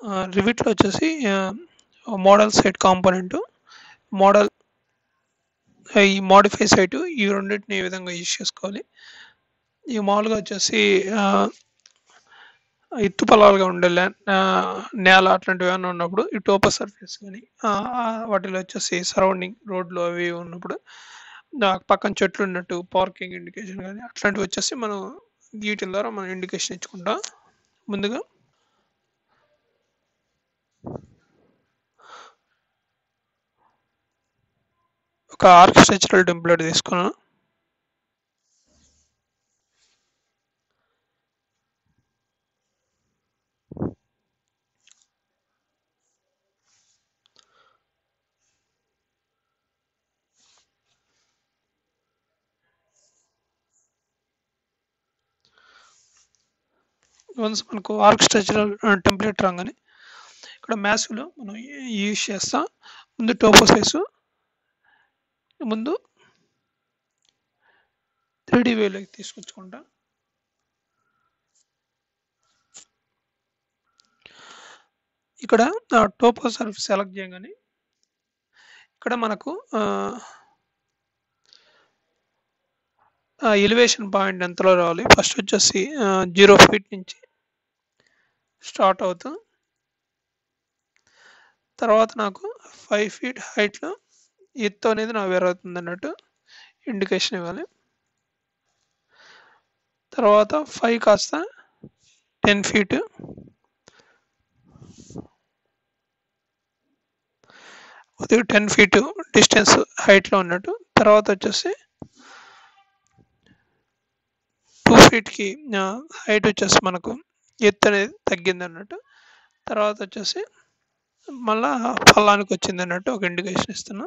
రివిట్లో వచ్చేసి model site component model ఈ modify site ఈ రెండింటిని ఈ విధంగా యూజ్ చేసుకోవాలి ఈ మామూలుగా వచ్చేసి ఆ, ఎత్తు పొలాలుగా ఉండే ల్యా- ఆ, నేల అట్లాంటివి ఏమైనా ఉన్నప్పుడు ఈ టోపో సర్ఫేస్ కానీ వాటిలో వచ్చేసి సరౌండింగ్ రోడ్లు అవి ఇవి ఉన్నప్పుడు ఆ పక్కన చెట్లు ఉన్నట్టు పార్కింగ్ ఇండికేషన్ కానీ అట్లాంటివి వచ్చేసి మనం వీటి ద్వారా మనం ఇండికేషన్ ఇచ్చుకుంటాం ముందుగా ఒక ఆర్కిటెక్చరల్ టెంప్లెట్ తీసుకున్నాను వన్స్ మనకు ఆర్కిటెక్చరల్ టెంప్లెట్ రాగానే ఇక్కడ మ్యాథ్స్లో మనం యూజ్ చేస్తాం ముందు టోపో సైజు ముందు త్రీ డీ వేలోకి తీసుకొచ్చుకుంటా ఇక్కడ టోపో సర్ఫ్ సెలెక్ట్ చేయగానే ఇక్కడ మనకు ఎలివేషన్ పాయింట్ ఎంతలో రావాలి ఫస్ట్ వచ్చేసి జీరో ఫీట్ నుంచి స్టార్ట్ అవుతాం తర్వాత నాకు ఫైవ్ ఫీట్ హైట్లో ఎత్తు అనేది నాకు వేరవుతుంది అన్నట్టు ఇండికేషన్ ఇవ్వాలి తర్వాత ఫైవ్ కాస్త టెన్ ఫీట్ ఉదయం టెన్ ఫీట్ డిస్టెన్స్ హైట్లో ఉన్నట్టు తర్వాత వచ్చేసి టూ ఫీట్కి హైట్ వచ్చేసి మనకు ఎత్తు అనేది తగ్గింది అన్నట్టు తర్వాత వచ్చేసి మళ్ళా ఫలానికి వచ్చింది అన్నట్టు ఒక ఇండికేషన్ ఇస్తున్నా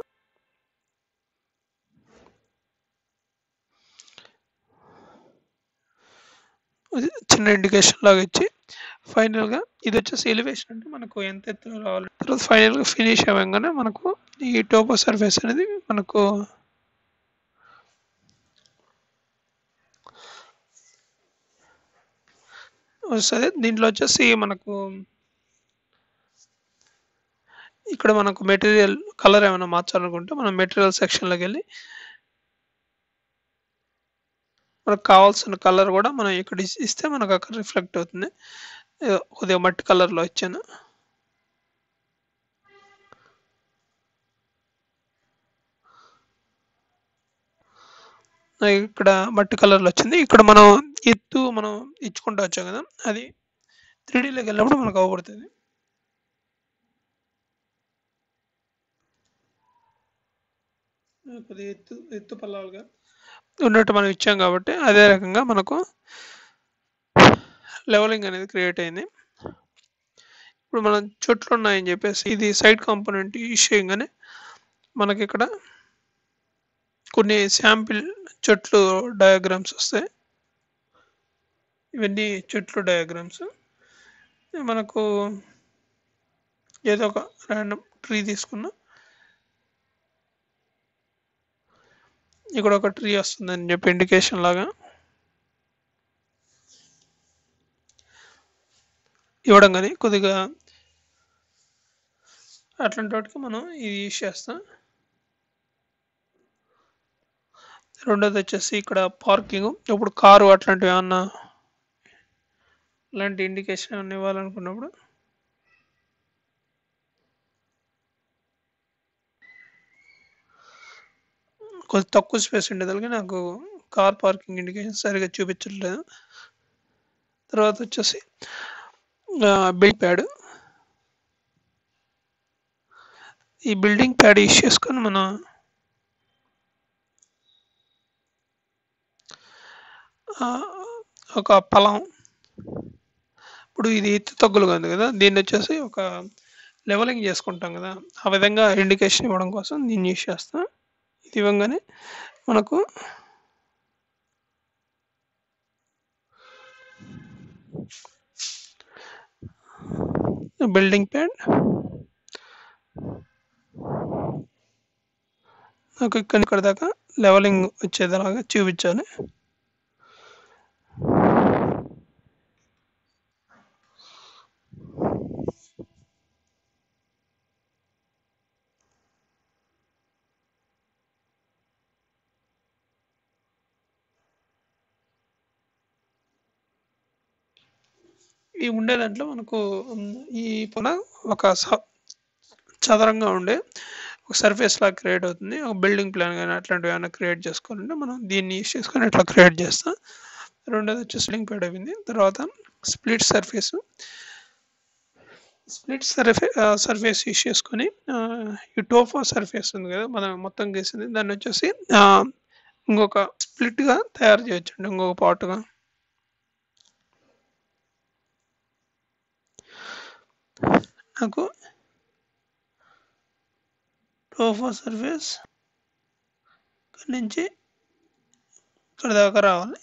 ఇది చిన్న ఇండికేషన్ లాగా ఇచ్చి ఫైనల్గా ఇది వచ్చేసి ఎలివేషన్ అంటే మనకు ఎంత ఎత్తులో రావాలి తర్వాత ఫైనల్గా ఫినిష్ అవ్వగానే మనకు ఈ టోపో సర్ఫేస్ అనేది మనకు వస్తుంది దీంట్లో వచ్చేసి మనకు ఇక్కడ మనకు మెటీరియల్ కలర్ ఏమైనా మార్చాలనుకుంటే మనం మెటీరియల్ సెక్షన్లోకి వెళ్ళి మనకు కావాల్సిన కలర్ కూడా మనం ఇక్కడ ఇస్- ఇస్తే మనకు అక్కడ రిఫ్లెక్ట్ అవుతుంది ఏదో కొద్దిగా మట్టి కలర్లో ఇచ్చాను నాకు ఇక్కడ మట్టి కలర్లో వచ్చింది ఇక్కడ మనం ఎత్తు మనం ఇచ్చుకుంటూ వచ్చాం కదా అది త్రీ డీలోకి వెళ్ళినప్పుడు మనకు అవబడుతుంది కొద్దిగా ఎత్తు ఎత్తు పల్లాలుగా ఉన్నట్టు మనం ఇచ్చాం కాబట్టి అదే రకంగా మనకు లెవెలింగ్ అనేది క్రియేట్ అయింది ఇప్పుడు మనం చెట్లు ఉన్నాయని చెప్పేసి ఇది సైడ్ కాంపోనెంట్ యూజ్ చేయగానే మనకి ఇక్కడ కొన్ని శాంపిల్ చెట్లు డయాగ్రామ్స్ వస్తాయి ఇవన్నీ చెట్లు డయాగ్రామ్స్ మనకు ఏదో ఒక ర్యాండమ్ ట్రీ తీసుకున్నా ఇక్కడ ఒక ట్రీ వస్తుందని చెప్పి ఇండికేషన్ లాగా ఇవ్వడం కానీ కొద్దిగా అట్లాంటి వాటికి మనం ఇది యూజ్ చేస్తాం రెండోది వచ్చేసి ఇక్కడ పార్కింగ్ ఇప్పుడు కారు అట్లాంటివి ఏమన్నా ఇలాంటి ఇండికేషన్ ఏమన్నా ఇవ్వాలనుకున్నప్పుడు కొంచెం తక్కువ స్పేస్ ఉండేదానికి నాకు కార్ పార్కింగ్ ఇండికేషన్ సరిగా చూపించట్లేదు తర్వాత వచ్చేసి బిల్డింగ్ ప్యాడ్ ఈ బిల్డింగ్ ప్యాడ్ యూస్ చేసుకొని మనం ఆ, ఒక పొలం ఇప్పుడు ఇది ఎత్తు తగ్గులుగా ఉంది కదా దీన్ని వచ్చేసి ఒక లెవెలింగ్ చేసుకుంటాం కదా ఆ విధంగా ఇండికేషన్ ఇవ్వడం కోసం దీన్ని యూస్ చేస్తాం ఇది ఇవ్వగానే మనకు బిల్డింగ్ ప్యాడ్ నాకు ఇక్కడ ఇక్కడ దాకా లెవెలింగ్ వచ్చేలాగా చూపించాలి ఈ ఉండే దాంట్లో మనకు ఉమ్, ఈ పొన ఒక స- చదరంగా ఉండే ఒక సర్ఫేస్ లాగా క్రియేట్ అవుతుంది ఒక బిల్డింగ్ ప్లాన్ కానీ అట్లాంటివి ఏమైనా క్రియేట్ చేసుకోవాలంటే మనం దీన్ని యూస్ చేసుకొని ఇట్లా క్రియేట్ చేస్తాం రెండోది వచ్చి స్లింగ్ ప్యాడ్ అయిపోయింది తర్వాత స్ప్లిట్ సర్ఫేస్ స్ప్లిట్ సర్ఫే సర్ఫేస్ యూస్ చేసుకొని ఆ, ఈ టోఫా సర్ఫేస్ ఉంది కదా మనం మొత్తం గీసింది దాన్ని వచ్చేసి ఆ, ఇంకొక స్ప్లిట్గా తయారు చేయొచ్చు అండి ఇంకొక పాటుగా నాకు టోఫా సర్ఫేస్ ఇక్కడ నుంచి ఇక్కడ దాకా రావాలి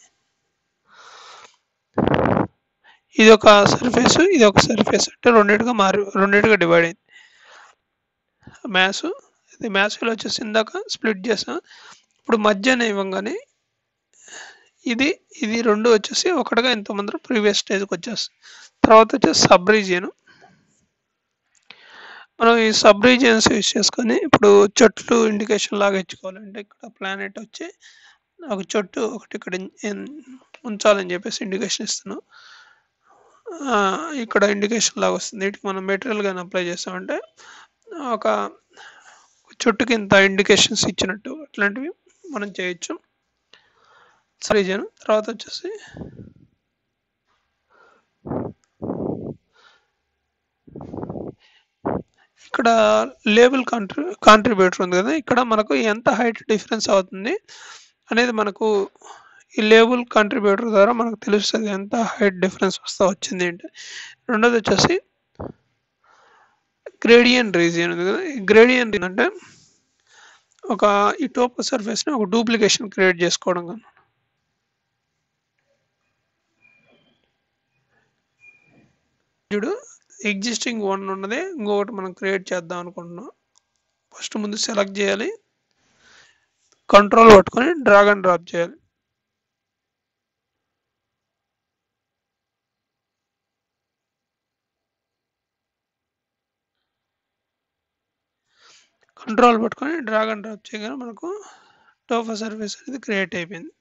ఇది ఒక సర్ఫేస్ ఇది ఒక సర్ఫేస్ అంటే రెండింటిగా మారి రెండింటిగా డివైడ్ అయింది మ్యాథ్స్ ఇది మ్యాథ్స్లో వచ్చేసి ఇందాక స్ప్లిట్ చేసాం ఇప్పుడు మధ్యన ఇవ్వగానే ఇది ఇది రెండు వచ్చేసి ఒకటిగా ఇంతమంది ప్రీవియస్ స్టేజ్కి వచ్చేస్తుంది తర్వాత వచ్చేసి సబ్ రీజియన్ మనం ఈ సబ్ రీజియన్స్ యూస్ చేసుకొని ఇప్పుడు చెట్లు ఇండికేషన్ లాగా ఇచ్చుకోవాలంటే ఇక్కడ ప్లానెట్ వచ్చి ఒక చెట్టు ఒకటి ఇక్కడ ఇన్- ఉంచాలని చెప్పేసి ఇండికేషన్ ఇస్తున్నాం ఆ, ఇక్కడ ఇండికేషన్ లాగా వస్తుంది వీటికి మనం మెటీరియల్ కానీ అప్లై చేస్తామంటే ఒక చెట్టుకి ఇంత ఇండికేషన్స్ ఇచ్చినట్టు అట్లాంటివి మనం చేయొచ్చు రీజన్ తర్వాత వచ్చేసి ఇక్కడ లేబుల్ కాంట్రి కాంట్రిబ్యూటర్ ఉంది కదా ఇక్కడ మనకు ఎంత హైట్ డిఫరెన్స్ అవుతుంది అనేది మనకు ఈ లేబుల్ కాంట్రిబ్యూటర్ ద్వారా మనకు తెలుస్తుంది ఎంత హైట్ డిఫరెన్స్ వస్తా వచ్చింది అంటే రెండోది వచ్చేసి గ్రేడియన్ రీజియన్ ఉంది కదా ఈ గ్రేడియన్ అంటే ఒక ఈ టోప్ సర్ఫేస్ని ఒక డూప్లికేషన్ క్రియేట్ చేసుకోవడం కానీ చూడు ఎగ్జిస్టింగ్ వన్ ఉన్నది ఇంకొకటి మనం క్రియేట్ చేద్దాం అనుకుంటున్నాం ఫస్ట్ ముందు సెలెక్ట్ చేయాలి కంట్రోల్ పట్టుకొని డ్రాగ్ అండ్ డ్రాప్ చేయాలి కంట్రోల్ పట్టుకొని డ్రాగ్ అండ్ డ్రాప్ చేయగానే మనకు టోఫా సర్వీస్ అనేది క్రియేట్ అయిపోయింది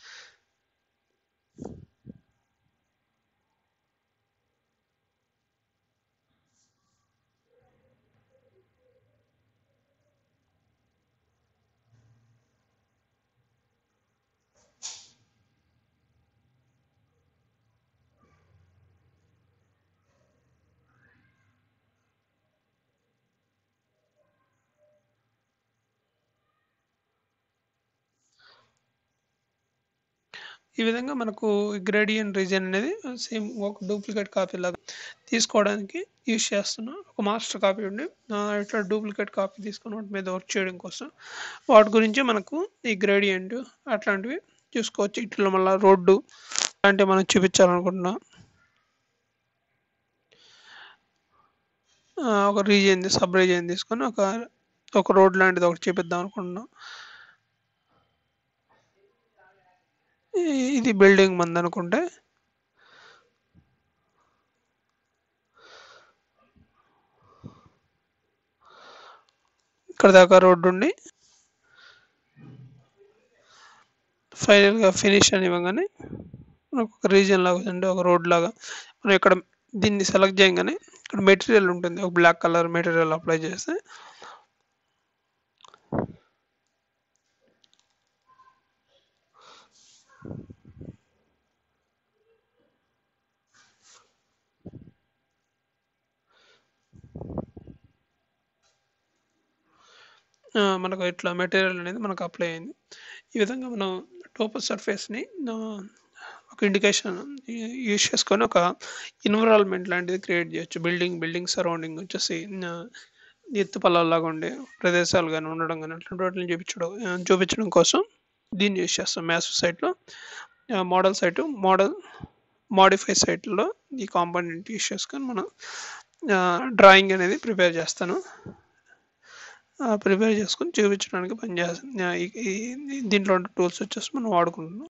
ఈ విధంగా మనకు గ్రేడియన్ రీజన్ అనేది సేమ్ ఒక డూప్లికేట్ కాపీ లాగా తీసుకోవడానికి యూజ్ చేస్తున్నాం ఒక మాస్టర్ కాపీ ఉండి ఆ, ఇట్లా డూప్లికేట్ కాపీ తీసుకుని వాటి మీద వర్క్ చేయడం కోసం వాటి గురించి మనకు ఈ గ్రేడియంట్ అట్లాంటివి చూసుకోవచ్చు ఇట్లా మళ్ళీ రోడ్డు అలాంటివి మనం చూపించాలనుకుంటున్నాం ఆ, ఒక రీజియన్ సబ్ రీజియన్ తీసుకొని ఒక ఒక రోడ్ లాంటిది ఒకటి చూపిద్దాం అనుకుంటున్నాం ఈ- ఇది బిల్డింగ్ మంది అనుకుంటే ఇక్కడ దాకా రోడ్డు ఉండి ఫైనల్గా ఫినిష్ అని ఇవ్వగానే మనకు ఒక రీజన్ లాగా అంటే ఒక రోడ్ లాగా మనం ఇక్కడ దీన్ని సెలెక్ట్ చేయగానే ఇక్కడ మెటీరియల్ ఉంటుంది ఒక బ్లాక్ కలర్ మెటీరియల్ అప్లై చేస్తే ఆ, మనకు ఇట్లా మెటీరియల్ అనేది మనకు అప్లై అయింది ఈ విధంగా మనం టోపస్ సర్ఫేస్ని ఒక ఇండికేషన్ యూజ్ చేసుకొని ఒక ఎన్విరాన్మెంట్ లాంటిది క్రియేట్ చేయొచ్చు బిల్డింగ్ బిల్డింగ్ సరౌండింగ్ వచ్చేసి ఆ, ఎత్తు పొలాల్లాగా ఉండే ప్రదేశాలు కానీ ఉండడం కానీ అట్లాంటి వాటిని చూపించడం ఆ, చూపించడం కోసం దీన్ని యూజ్ చేస్తాం మ్యాథ్స్ సైట్లో మోడల్ సైట్ మోడల్ మాడిఫై సైట్లో ఈ కాంపోనెంట్ యూజ్ చేసుకొని మనం డ్రాయింగ్ అనేది ప్రిపేర్ చేస్తాను ప్రిపేర్ చేసుకొని చూపించడానికి పనిచేస్తాను దీంట్లో టూల్స్ వచ్చేసి మనం వాడుకుంటున్నాం